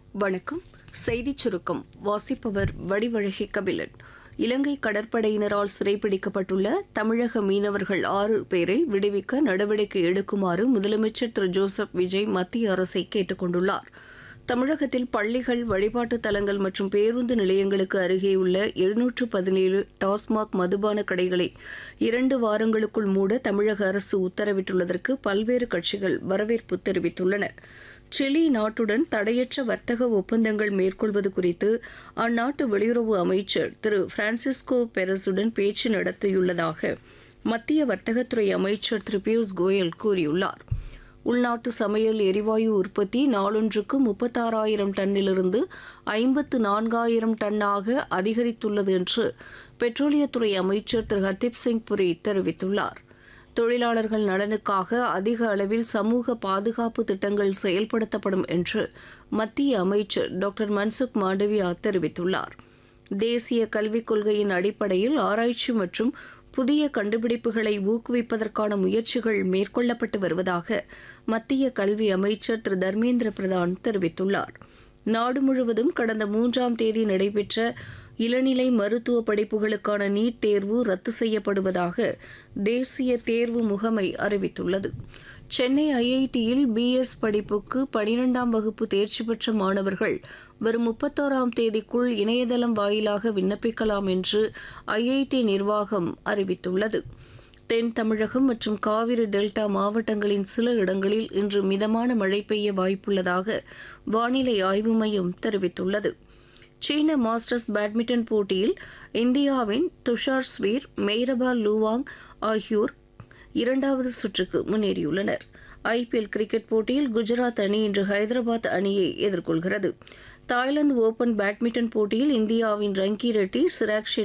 வணக்கம் செய்திச் சுருக்கம் வாசிப்பவர் வடிவழகி கபிலன் இலங்கை கடற்படையினரால் சிறைப்பிடிக்கப்பட்டுள்ள தமிழக மீனவர்கள் ஆறு பேரை விடுவிக்க நடவடிக்கை எடுக்குமாறு முதலமைச்சர் திரு ஜோசப் விஜய் மத்திய அரசை கேட்டுக் கொண்டுள்ளார் தமிழகத்தில் பள்ளிகள் வழிபாட்டுத் தலங்கள் மற்றும் பேருந்து நிலையங்களுக்கு அருகேயுள்ள எழுநூற்று பதினேழு டாஸ்மாக் மதுபான கடைகளை இரண்டு வாரங்களுக்குள் மூட தமிழக அரசு உத்தரவிட்டுள்ளதற்கு பல்வேறு கட்சிகள் வரவேற்பு தெரிவித்துள்ளன சிலி நாட்டுடன் தடையற்ற வர்த்தக ஒப்பந்தங்கள் மேற்கொள்வது குறித்து அந்நாட்டு வெளியுறவு அமைச்சர் திரு பிரான்சிஸ்கோ பெரஸுடன் பேச்சு நடத்தியுள்ளதாக மத்திய வர்த்தகத்துறை அமைச்சர் திரு பியூஷ் கோயல் கூறியுள்ளார் உள்நாட்டு சமையல் எரிவாயு உற்பத்தி நாளொன்றுக்கு முப்பத்தாறாயிரம் டன்னிலிருந்து ஐம்பத்து நான்காயிரம் டன்னாக அதிகரித்துள்ளது என்று பெட்ரோலியத்துறை அமைச்சர் திரு ஹர்தீப் சிங் புரி தெரிவித்துள்ளார் தொழிலாளர்கள் நலனுக்காக அதிக அளவில் சமூக பாதுகாப்பு திட்டங்கள் செயல்படுத்தப்படும் என்று மத்திய அமைச்சர் டாக்டர் மன்சுக் மாண்டவியா தெரிவித்துள்ளார் தேசிய கல்விக் கொள்கையின் அடிப்படையில் ஆராய்ச்சி மற்றும் புதிய கண்டுபிடிப்புகளை ஊக்குவிப்பதற்கான முயற்சிகள் மேற்கொள்ளப்பட்டு வருவதாக மத்திய கல்வி அமைச்சர் திரு தர்மேந்திர பிரதான் தெரிவித்துள்ளார் நாடு முழுவதும் கடந்த மூன்றாம் தேதி நடைபெற்ற இளநிலை மருத்துவ படிப்புகளுக்கான நீட் தேர்வு ரத்து செய்யப்படுவதாக தேசிய தேர்வு முகமை அறிவித்துள்ளது சென்னை ஐஐடியில் பிஎஸ் படிப்புக்கு பனிரெண்டாம் வகுப்பு தேர்ச்சி பெற்ற மாணவர்கள் வரும் முப்பத்தோராம் தேதிக்குள் இணையதளம் வாயிலாக விண்ணப்பிக்கலாம் என்று ஐஐடி நிர்வாகம் அறிவித்துள்ளது தென் தமிழகம் மற்றும் காவிரி டெல்டா மாவட்டங்களின் சில இடங்களில் இன்று மிதமான மழை பெய்ய வாய்ப்புள்ளதாக வானிலை ஆய்வு மையம் தெரிவித்துள்ளது சீன மாஸ்டர்ஸ் பேட்மிண்டன் போட்டியில் இந்தியாவின் துஷார் ஸ்வீர் மெய்ரபா லூவாங் ஆகியோர் இரண்டாவது சுற்றுக்கு முன்னேறியுள்ளனர் ஐபிஎல் கிரிக்கெட் போட்டியில் குஜராத் அணி இன்று ஹைதராபாத் அணியை எதிர்கொள்கிறது தாய்லாந்து ஓபன் பேட்மிண்டன் போட்டியில் இந்தியாவின் ரங்கி ரெட்டி சிராக்